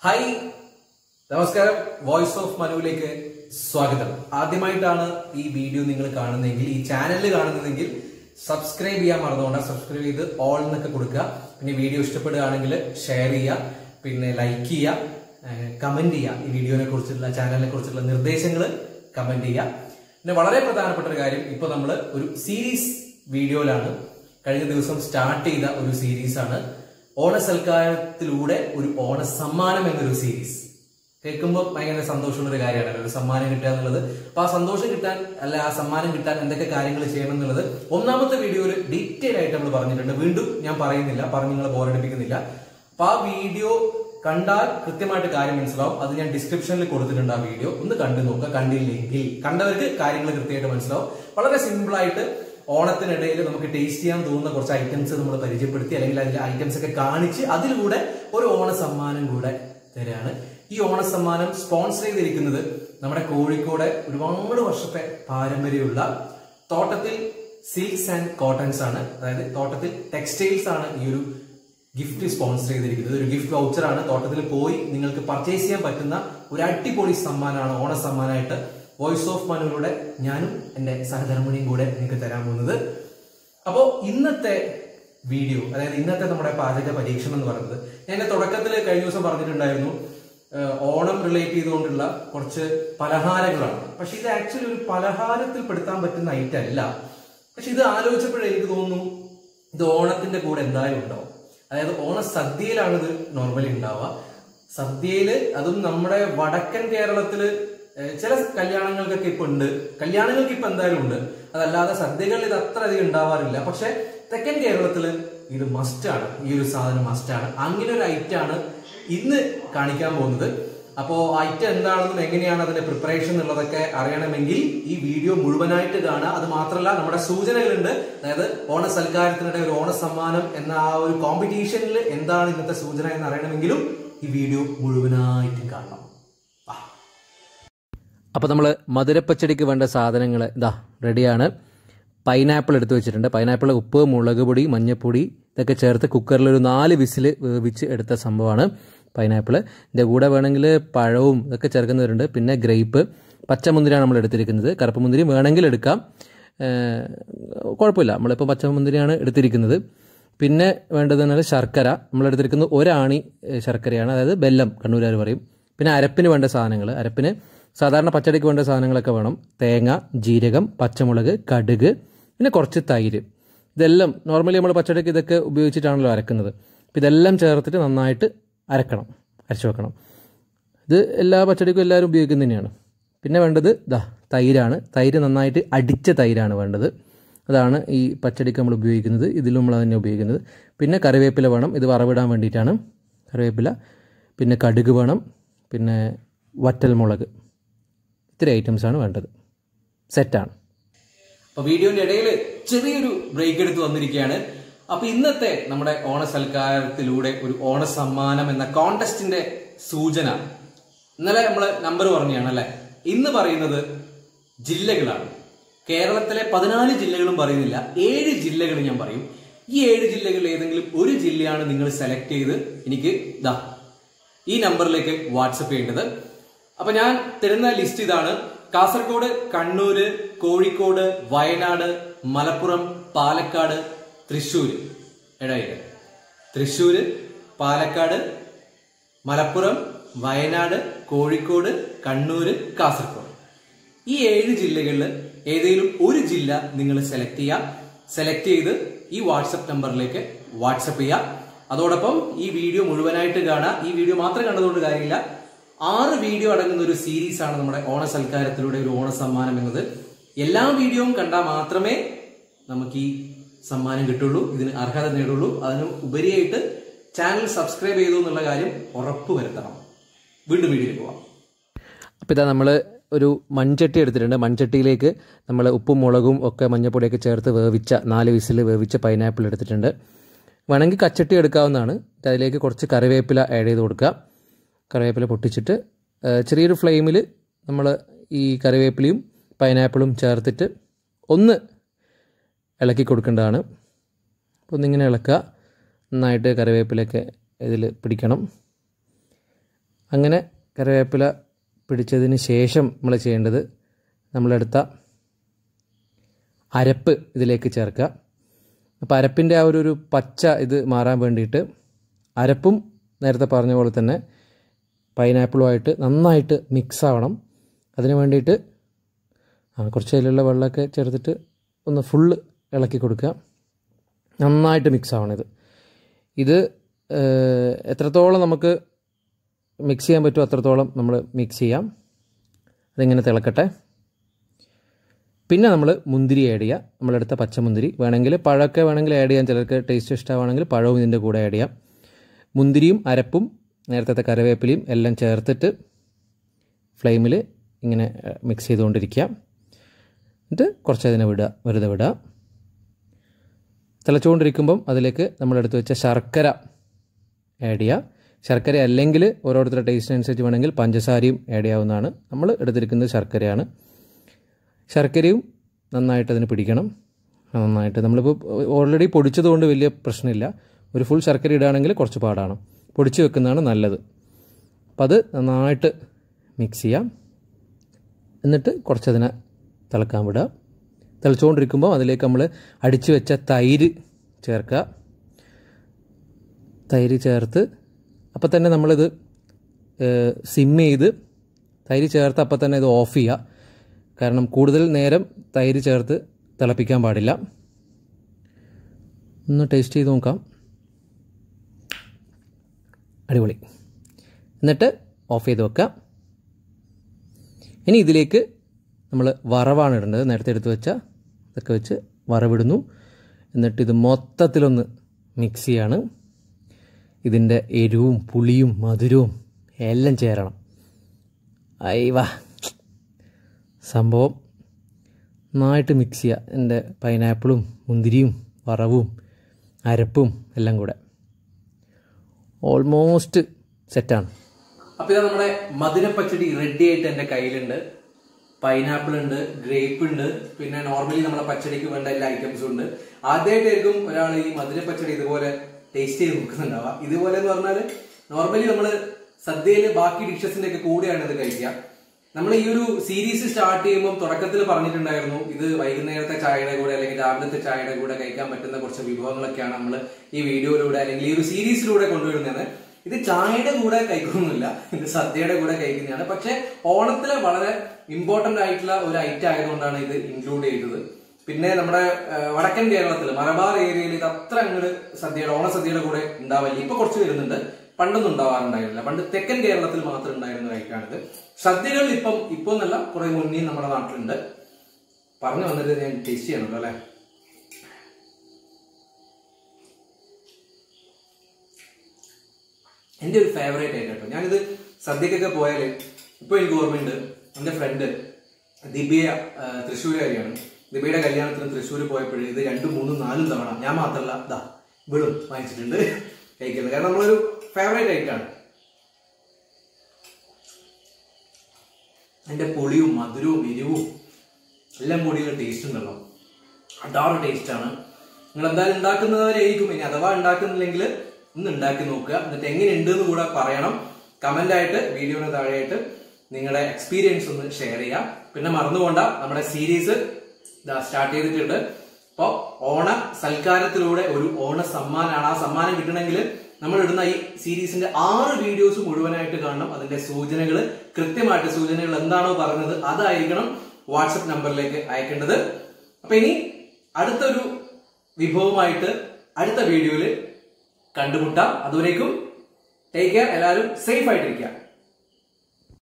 Hi നമസ്കാരം voice of മനുവിലേക്ക് സ്വാഗതം ആദ്യമായിട്ടാണ് ഈ വീഡിയോ നിങ്ങൾ കാണുന്നതെങ്കിൽ ഈ ചാനലിൽ കാണുന്നതെങ്കിൽ സബ്സ്ക്രൈബ് ചെയ്യാൻ മറന്നുകൊണ്ട് സബ്സ്ക്രൈബ് ചെയ്ത് ഓൾ എന്നൊക്കെ കൊടുക്കുക പിന്നെ വീഡിയോ ഇഷ്ടപ്പെടുകയാണെങ്കിൽ ഷെയർ ചെയ്യുക പിന്നെ ലൈക്ക് ചെയ്യുക കമന്റ് ചെയ്യുക ഈ വീഡിയോനെ കുറിച്ചുള്ള ചാനലിനെ കുറിച്ചുള്ള നിർദ്ദേശങ്ങൾ കമന്റ് ചെയ്യുക പിന്നെ വളരെ പ്രധാനപ്പെട്ട ഒരു കാര്യം ഇപ്പൊ നമ്മൾ ഒരു സീരീസ് വീഡിയോയിലാണ് കഴിഞ്ഞ ദിവസം സ്റ്റാർട്ട് ചെയ്ത ഒരു സീരീസ് ആണ് ഓണസൽക്കാരത്തിലൂടെ ഒരു ഓണ സമ്മാനം എന്നൊരു സീരീസ് കേൾക്കുമ്പോൾ ഭയങ്കര സന്തോഷമുള്ള ഒരു കാര്യമാണ് ഒരു സമ്മാനം കിട്ടുക എന്നുള്ളത് അപ്പൊ ആ സന്തോഷം കിട്ടാൻ അല്ല ആ സമ്മാനം കിട്ടാൻ എന്തൊക്കെ കാര്യങ്ങൾ ചെയ്യണം എന്നുള്ളത് ഒന്നാമത്തെ വീഡിയോയിൽ ഡീറ്റെയിൽ ആയിട്ട് നമ്മൾ പറഞ്ഞിട്ടുണ്ട് വീണ്ടും ഞാൻ പറയുന്നില്ല പറഞ്ഞ് നിങ്ങളെ ബോറടിപ്പിക്കുന്നില്ല അപ്പൊ ആ വീഡിയോ കണ്ടാൽ കൃത്യമായിട്ട് കാര്യം മനസ്സിലാവും അത് ഞാൻ ഡിസ്ക്രിപ്ഷനിൽ കൊടുത്തിട്ടുണ്ട് ആ വീഡിയോ ഒന്ന് കണ്ടു നോക്കുക കണ്ടില്ലെങ്കിൽ കണ്ടവർക്ക് കാര്യങ്ങൾ കൃത്യമായിട്ട് മനസ്സിലാവും വളരെ സിമ്പിൾ ആയിട്ട് ഓണത്തിനിടയിൽ നമുക്ക് ടേസ്റ്റ് ചെയ്യാൻ തോന്നുന്ന കുറച്ച് ഐറ്റംസ് നമ്മൾ പരിചയപ്പെടുത്തി അല്ലെങ്കിൽ അതിന്റെ ഐറ്റംസ് ഒക്കെ കാണിച്ച് അതിലൂടെ ഒരു ഓണ സമ്മാനം കൂടെ തരാണ് ഈ ഓണ സമ്മാനം സ്പോൺസർ ചെയ്തിരിക്കുന്നത് നമ്മുടെ കോഴിക്കോട് ഒരുപാട് വർഷത്തെ പാരമ്പര്യമുള്ള തോട്ടത്തിൽ സിൽക്സ് ആൻഡ് കോട്ടൺസ് ആണ് അതായത് തോട്ടത്തിൽ ടെക്സ്റ്റൈൽസ് ആണ് ഈ ഒരു ഗിഫ്റ്റ് സ്പോൺസർ ചെയ്തിരിക്കുന്നത് ഒരു ഗിഫ്റ്റ് വൗച്ചർ ആണ് തോട്ടത്തിൽ പോയി നിങ്ങൾക്ക് പർച്ചേസ് ചെയ്യാൻ പറ്റുന്ന ഒരു അടിപൊളി സമ്മാനമാണ് ഓണ സമ്മാനമായിട്ട് വോയിസ് ഓഫ് മനുവിലൂടെ ഞാനും എന്റെ സഹധർമ്മിണിയും കൂടെ നിങ്ങൾക്ക് തരാൻ പോകുന്നത് അപ്പോ ഇന്നത്തെ വീഡിയോ അതായത് ഇന്നത്തെ നമ്മുടെ പാചക പരീക്ഷണം എന്ന് പറയുന്നത് ഞാൻ എന്റെ തുടക്കത്തിൽ കഴിഞ്ഞ ദിവസം പറഞ്ഞിട്ടുണ്ടായിരുന്നു ഏഹ് ഓണം റിലേറ്റ് ചെയ്തുകൊണ്ടുള്ള കുറച്ച് പലഹാരങ്ങളാണ് പക്ഷെ ഇത് ആക്ച്വലി ഒരു പലഹാരത്തിൽ പെടുത്താൻ പറ്റുന്ന ഐറ്റം അല്ല പക്ഷെ ഇത് ആലോചിച്ചപ്പോഴേ എനിക്ക് തോന്നുന്നു ഇത് ഓണത്തിന്റെ കൂടെ എന്തായാലും ഉണ്ടാവും അതായത് ഓണ സദ്യയിലാണ് ഇത് നോർമലി ഉണ്ടാവുക സദ്യയില് അതും നമ്മുടെ വടക്കൻ കേരളത്തില് ഏഹ് ചില കല്യാണങ്ങൾക്കൊക്കെ ഇപ്പൊ ഉണ്ട് കല്യാണങ്ങൾക്ക് ഇപ്പൊ എന്തായാലും ഉണ്ട് അതല്ലാതെ സദ്യകളിൽ ഇത് അത്ര അധികം ഉണ്ടാവാറില്ല പക്ഷെ തെക്കൻ കേരളത്തില് ഇത് മസ്റ്റാണ് ഈ ഒരു സാധനം മസ്റ്റാണ് അങ്ങനെ ഒരു ഐറ്റം ആണ് ഇന്ന് കാണിക്കാൻ പോകുന്നത് അപ്പോ ഐറ്റം എന്താണെന്നും എങ്ങനെയാണ് അതിന്റെ പ്രിപ്പറേഷൻ എന്നുള്ളതൊക്കെ അറിയണമെങ്കിൽ ഈ വീഡിയോ മുഴുവനായിട്ട് കാണുക അത് മാത്രമല്ല നമ്മുടെ സൂചനകളുണ്ട് അതായത് ഓണ സൽക്കാരത്തിനിടെ ഒരു ഓണ സമ്മാനം എന്ന ആ ഒരു കോമ്പറ്റീഷനിൽ എന്താണ് ഇന്നത്തെ സൂചന എന്ന് അറിയണമെങ്കിലും ഈ വീഡിയോ മുഴുവനായിട്ട് കാണണം വാ. അപ്പോൾ നമ്മൾ മധുരപ്പച്ചടിക്ക് വേണ്ട സാധനങ്ങൾ ഇതാ റെഡിയാണ് പൈനാപ്പിൾ എടുത്തു വെച്ചിട്ടുണ്ട് പൈനാപ്പിൾ ഉപ്പ് മുളക് പൊടി മഞ്ഞൾപ്പൊടി ഇതൊക്കെ ചേർത്ത് കുക്കറിൽ ഒരു നാല് വിസിൽ വേവിച്ച് എടുത്ത സംഭവമാണ് പൈനാപ്പിൾ ഇതിൻ്റെ കൂടെ വേണമെങ്കിൽ പഴവും ഇതൊക്കെ ചേർക്കുന്നവരുണ്ട് പിന്നെ ഗ്രേപ്പ് പച്ചമുന്തിരിയാണ് നമ്മൾ എടുത്തിരിക്കുന്നത് കറുപ്പ് മുന്തിരി വേണമെങ്കിൽ എടുക്കാം ഏഹ് കുഴപ്പമില്ല നമ്മളിപ്പോൾ പച്ചമുന്തിരിയാണ് എടുത്തിരിക്കുന്നത് പിന്നെ വേണ്ടത് പറഞ്ഞാൽ ശർക്കര നമ്മൾ എടുത്തിരിക്കുന്നത് ഒരാണി ഏഹ് ശർക്കരയാണ് അതായത് ബെല്ലം കണ്ണൂരുകാർ പറയും പിന്നെ അരപ്പിന് വേണ്ട സാധനങ്ങൾ അരപ്പിന് സാധാരണ പച്ചടിക്ക് വേണ്ട സാധനങ്ങളൊക്കെ വേണം തേങ്ങ ജീരകം പച്ചമുളക് കടുക് പിന്നെ കുറച്ച് തൈര് ഇതെല്ലാം നോർമലി നമ്മൾ പച്ചടിക്ക് ഇതൊക്കെ ഉപയോഗിച്ചിട്ടാണല്ലോ അരക്കുന്നത് അപ്പം ഇതെല്ലാം ചേർത്തിട്ട് നന്നായിട്ട് അരക്കണം അരച്ചു വെക്കണം ഇത് എല്ലാ പച്ചടിക്കും എല്ലാവരും ഉപയോഗിക്കുന്നത് തന്നെയാണ് പിന്നെ വേണ്ടത് ദാ തൈരാണ് തൈര് നന്നായിട്ട് അടിച്ച തൈരാണ് വേണ്ടത് അതാണ് ഈ പച്ചടിക്ക് നമ്മൾ ഉപയോഗിക്കുന്നത് ഇതിലും നമ്മൾ തന്നെ ഉപയോഗിക്കുന്നത് പിന്നെ കറിവേപ്പില വേണം ഇത് വറവിടാൻ വേണ്ടിയിട്ടാണ് കറിവേപ്പില പിന്നെ കടുക് വേണം പിന്നെ വറ്റൽമുളക് ഇത്രയും ഐറ്റംസാണ് വേണ്ടത് സെറ്റാണ് അപ്പൊ വീഡിയോന്റെ ഇടയിൽ ചെറിയൊരു ബ്രേക്ക് എടുത്ത് വന്നിരിക്കുകയാണ് അപ്പൊ ഇന്നത്തെ നമ്മുടെ ഓണ സൽക്കാരത്തിലൂടെ ഒരു ഓണ സമ്മാനം എന്ന കോണ്ടസ്റ്റിന്റെ സൂചന ഇന്നലെ നമ്മള് നമ്പർ പറഞ്ഞാണ് അല്ലെ ഇന്ന് പറയുന്നത് ജില്ലകളാണ് കേരളത്തിലെ പതിനാല് ജില്ലകളും പറയുന്നില്ല ഏഴ് ജില്ലകൾ ഞാൻ പറയും ഈ ഏഴ് ജില്ലകളിൽ ഏതെങ്കിലും ഒരു ജില്ലയാണ് നിങ്ങൾ സെലക്ട് ചെയ്ത് എനിക്ക് ഇതാ ഈ നമ്പറിലേക്ക് വാട്സപ്പ് ചെയ്യേണ്ടത് അപ്പൊ ഞാൻ തരുന്ന ലിസ്റ്റ് ഇതാണ് കാസർഗോഡ് കണ്ണൂര് കോഴിക്കോട് വയനാട് മലപ്പുറം പാലക്കാട് തൃശ്ശൂര് ഇടയില് തൃശ്ശൂര് പാലക്കാട് മലപ്പുറം വയനാട് കോഴിക്കോട് കണ്ണൂര് കാസർഗോഡ് ഈ ഏഴ് ജില്ലകളിൽ ഏതെങ്കിലും ഒരു ജില്ല നിങ്ങൾ സെലക്ട് ചെയ്യുക സെലക്ട് ചെയ്ത് ഈ വാട്സപ്പ് നമ്പറിലേക്ക് വാട്സപ്പ് ചെയ്യുക അതോടൊപ്പം ഈ വീഡിയോ മുഴുവനായിട്ട് കാണുക ഈ വീഡിയോ മാത്രം കണ്ടതുകൊണ്ട് കാര്യമില്ല ആറ് വീഡിയോ അടങ്ങുന്ന ഒരു സീരീസ് ആണ് നമ്മുടെ ഓണ സൽക്കാരത്തിലൂടെ ഒരു ഓണ സമ്മാനം എന്നത് എല്ലാ വീഡിയോയും കണ്ടാൽ മാത്രമേ നമുക്ക് ഈ സമ്മാനം കിട്ടുള്ളൂ ഇതിന് അർഹത നേടുള്ളൂ അതിന് ഉപരിയായിട്ട് ചാനൽ സബ്സ്ക്രൈബ് ചെയ്തു എന്നുള്ള കാര്യം ഉറപ്പ് വരുത്തണം വീണ്ടും വീഡിയോയിൽ പോവാം അപ്പോൾ ഇതാ നമ്മൾ ഒരു മൺചട്ടി എടുത്തിട്ടുണ്ട് മൺചട്ടിയിലേക്ക് നമ്മൾ ഉപ്പും മുളകും ഒക്കെ മഞ്ഞപ്പൊടിയൊക്കെ ചേർത്ത് വേവിച്ച നാല് വിസിൽ വേവിച്ച പൈനാപ്പിൾ എടുത്തിട്ടുണ്ട് വേണമെങ്കിൽ കച്ചട്ടി എടുക്കാവുന്നതാണ് അതിലേക്ക് കുറച്ച് കറിവേപ്പില ആഡ് ചെയ്ത് കൊടുക്കുക കറിവേപ്പില പൊട്ടിച്ചിട്ട് ആ, ചെറിയൊരു ഫ്ലെയിമിൽ നമ്മൾ ഈ കറിവേപ്പിലയും പൈനാപ്പിളും ചേർത്തിട്ട് ഒന്ന് ഇളക്കി കൊടുക്കേണ്ടതാണ് അപ്പോൾ ഒന്നിങ്ങനെ ഇളക്കുക നന്നായിട്ട് കറിവേപ്പിലൊക്കെ ഇതിൽ പിടിക്കണം അങ്ങനെ കറിവേപ്പില പിടിച്ചതിന് ശേഷം നമ്മൾ ചെയ്യേണ്ടത് നമ്മളെടുത്ത അരപ്പ് ഇതിലേക്ക് ചേർക്കുക അപ്പോൾ അരപ്പിൻ്റെ ആ ഒരു ഒരു പച്ച ഇത് മാറാൻ വേണ്ടിയിട്ട് അരപ്പും നേരത്തെ പറഞ്ഞ പോലെ തന്നെ പൈനാപ്പിളുമായിട്ട് നന്നായിട്ട് മിക്സ് ആവണം അതിന് വേണ്ടിയിട്ട് ആ കുറച്ച് അതിലുള്ള വെള്ളമൊക്കെ ചേർത്തിട്ട് ഒന്ന് ഫുള്ള് ഇളക്കി കൊടുക്കുക നന്നായിട്ട് മിക്സ് ആവണം ഇത് ഇത് ഏഹ്, എത്രത്തോളം നമുക്ക് മിക്സ് ചെയ്യാൻ പറ്റുമോ അത്രത്തോളം നമ്മൾ മിക്സ് ചെയ്യാം അതിങ്ങനെ തിളക്കട്ടെ പിന്നെ നമ്മൾ മുന്തിരി ആഡ് ചെയ്യുക നമ്മളെടുത്ത പച്ചമുന്തിരി വേണമെങ്കിൽ പഴമൊക്കെ വേണമെങ്കിൽ ആഡ് ചെയ്യാം ചിലർക്ക് ടേസ്റ്റ് ഇഷ്ടമാണെങ്കിൽ പഴവും ഇതിൻ്റെ കൂടെ ആഡ് ചെയ്യാം മുന്തിരിയും അരപ്പും നേരത്തെ കറിവേപ്പിലയും എല്ലാം ചേർത്തിട്ട് ഫ്ലെയിമിൽ ഇങ്ങനെ മിക്സ് ചെയ്തുകൊണ്ടിരിക്കുക എന്നിട്ട് കുറച്ച് അതിനെ വിടുക വെറുതെ വിടുക തിളച്ചുകൊണ്ടിരിക്കുമ്പം അതിലേക്ക് നമ്മളെടുത്ത് വെച്ച ശർക്കര ആഡ് ചെയ്യുക ശർക്കര അല്ലെങ്കിൽ ഓരോരുത്തരുടെ ടേസ്റ്റ് അനുസരിച്ച് വേണമെങ്കിൽ പഞ്ചസാരയും ആഡ് ചെയ്യാവുന്നതാണ് നമ്മൾ എടുത്തിരിക്കുന്നത് ശർക്കരയാണ് ശർക്കരയും നന്നായിട്ട് അതിന് പിടിക്കണം നന്നായിട്ട് നമ്മളിപ്പോൾ ഓൾറെഡി പൊടിച്ചതുകൊണ്ട് വലിയ പ്രശ്നമില്ല ഒരു ഫുൾ ശർക്കര ഇടുകയാണെങ്കിൽ കുറച്ച് പാടാണ് പൊടിച്ച് വെക്കുന്നതാണ് നല്ലത് അപ്പം അത് നന്നായിട്ട് മിക്സ് ചെയ്യാം എന്നിട്ട് കുറച്ചതിനെ തിളക്കാൻ വിടുക തിളച്ചുകൊണ്ടിരിക്കുമ്പോൾ അതിലേക്ക് നമ്മൾ അടിച്ചു വെച്ച തൈര് ചേർക്കുക തൈര് ചേർത്ത് അപ്പം തന്നെ നമ്മളിത് സിം ചെയ്ത് തൈര് ചേർത്ത് അപ്പം തന്നെ ഇത് ഓഫ് ചെയ്യുക കാരണം കൂടുതൽ നേരം തൈര് ചേർത്ത് തിളപ്പിക്കാൻ പാടില്ല ഒന്ന് ടേസ്റ്റ് ചെയ്ത് നോക്കാം അടിപൊളി എന്നിട്ട് ഓഫ് ചെയ്ത് വെക്കാം ഇനി ഇതിലേക്ക് നമ്മൾ വറവാണ് ഇടേണ്ടത് നേരത്തെ എടുത്ത് വെച്ച ഇതൊക്കെ വെച്ച് വറവിടുന്നു എന്നിട്ട് ഇത് മൊത്തത്തിലൊന്ന് മിക്സ് ചെയ്യാണ് ഇതിൻ്റെ എരിവും പുളിയും മധുരവും എല്ലാം ചേരണം അയ്യവാ സംഭവം നന്നായിട്ട് മിക്സ് ചെയ്യുക എൻ്റെ പൈനാപ്പിളും മുന്തിരിയും വറവും അരപ്പും എല്ലാം കൂടെ ഓൾമോസ്റ്റ് സെറ്റാണ് അപ്പൊ ഇതാ നമ്മുടെ മധുരപ്പച്ചടി റെഡി ആയിട്ട് എന്റെ കയ്യിലുണ്ട് പൈനാപ്പിൾ ഉണ്ട് ഗ്രേപ്പ് ഉണ്ട് പിന്നെ നോർമലി നമ്മളെ പച്ചടിക്ക് വേണ്ട എല്ലാ ഐറ്റംസും ഉണ്ട് ആദ്യമായിട്ടായിരിക്കും ഒരാൾ ഈ മധുരപ്പച്ചടി ഇതുപോലെ ടേസ്റ്റ് ചെയ്ത് നോക്കുന്നുണ്ടാവുക ഇതുപോലെ എന്ന് പറഞ്ഞാല് നോർമലി നമ്മള് സദ്യയില് ബാക്കി ഡിഷസിന്റെ ഒക്കെ കൂടെയാണ് ഇത് കഴിക്കുക നമ്മൾ ഈ ഒരു സീരീസ് സ്റ്റാർട്ട് ചെയ്യുമ്പോൾ തുടക്കത്തിൽ പറഞ്ഞിട്ടുണ്ടായിരുന്നു ഇത് വൈകുന്നേരത്തെ ചായയുടെ കൂടെ അല്ലെങ്കിൽ രാവിലത്തെ ചായയുടെ കൂടെ കഴിക്കാൻ പറ്റുന്ന കുറച്ച് വിഭവങ്ങളൊക്കെയാണ് നമ്മൾ ഈ വീഡിയോയിലൂടെ അല്ലെങ്കിൽ ഈ ഒരു സീരീസിലൂടെ കൊണ്ടുവരുന്നത് ഇത് ചായയുടെ കൂടെ കഴിക്കുന്നില്ല ഇത് സദ്യയുടെ കൂടെ കഴിക്കുന്നതാണ് പക്ഷെ ഓണത്തിലെ വളരെ ഇമ്പോർട്ടന്റ് ആയിട്ടുള്ള ഒരു ഐറ്റം ആയതുകൊണ്ടാണ് ഇത് ഇൻക്ലൂഡ് ചെയ്തത് പിന്നെ നമ്മുടെ ആ, വടക്കൻ കേരളത്തിൽ മലബാർ ഏരിയയിൽ ഇത് അത്ര അങ്ങോട്ട് സദ്യയുടെ ഓണസദ്യയുടെ കൂടെ ഉണ്ടാവില്ല ഇപ്പൊ കുറച്ച് വരുന്നുണ്ട് പണ്ടൊന്നും ഉണ്ടാവാറുണ്ടായിരുന്നില്ല പണ്ട് തെക്കൻ കേരളത്തിൽ മാത്രം ഉണ്ടായിരുന്ന ഒരു ഐറ്റമാണിത് സദ്യകൾ ഇപ്പം ഇപ്പൊ എന്നല്ല കുറെ മുന്നേ നമ്മുടെ നാട്ടിലുണ്ട് പറഞ്ഞു വന്നിട്ട് ഞാൻ ടേസ്റ്റ് ചെയ്യണല്ലോ അല്ലെ എന്റെ ഒരു ഫേവറേറ്റ് ആയിട്ട് കേട്ടോ ഞാനിത് സദ്യക്കൊക്കെ പോയാല് ഇപ്പൊ എനിക്ക് ഓർമ്മയുണ്ട് എന്റെ ഫ്രണ്ട് ദിബിയ ആ, തൃശ്ശൂരുകാരിയാണ് ദിബിയുടെ കല്യാണത്തിന് തൃശ്ശൂർ പോയപ്പോഴും ഇത് രണ്ടും മൂന്നും നാലും തവണ ഞാൻ മാത്രമല്ല ദാ ഇവിടും വാങ്ങിച്ചിട്ടുണ്ട് കഴിക്കുന്നത് കാരണം നമ്മളൊരു ഫേവറേറ്റ് ആയിട്ടാണ് അതിന്റെ പുളിയും മധുരവും എരിവും എല്ലാം കൂടിയുള്ള ടേസ്റ്റ് ഉണ്ടല്ലോ അടാറ് ടേസ്റ്റ് ആണ് നിങ്ങൾ എന്തായാലും ഉണ്ടാക്കുന്നവരായിരിക്കും ഇനി അഥവാ ഉണ്ടാക്കുന്നില്ലെങ്കിൽ ഒന്ന് ഉണ്ടാക്കി നോക്കുക എന്നിട്ട് എങ്ങനെയുണ്ട് എന്ന് കൂടെ പറയണം കമന്റ് ആയിട്ട് വീഡിയോന് താഴെയായിട്ട് നിങ്ങളുടെ എക്സ്പീരിയൻസ് ഒന്ന് ഷെയർ ചെയ്യുക പിന്നെ മറന്നുകൊണ്ട നമ്മുടെ സീരീസ് സ്റ്റാർട്ട് ചെയ്തിട്ടുണ്ട് അപ്പോ ഓണ സൽക്കാരത്തിലൂടെ ഒരു ഓണ സമ്മാനമാണ് ആ സമ്മാനം കിട്ടണമെങ്കിൽ നമ്മൾ ഇടുന്ന ഈ സീരീസിന്റെ ആറ് വീഡിയോസ് മുഴുവനായിട്ട് കാണണം അതിന്റെ സൂചനകൾ കൃത്യമായിട്ട് സൂചനകൾ എന്താണോ പറഞ്ഞത് അതായിരിക്കണം വാട്സപ്പ് നമ്പറിലേക്ക് അയക്കേണ്ടത് അപ്പൊ ഇനി അടുത്തൊരു വിഭവമായിട്ട് അടുത്ത വീഡിയോയിൽ കണ്ടുമുട്ടാം അതുവരേക്കും ടേക്ക് കെയർ എല്ലാവരും സേഫ് ആയിട്ടിരിക്കുക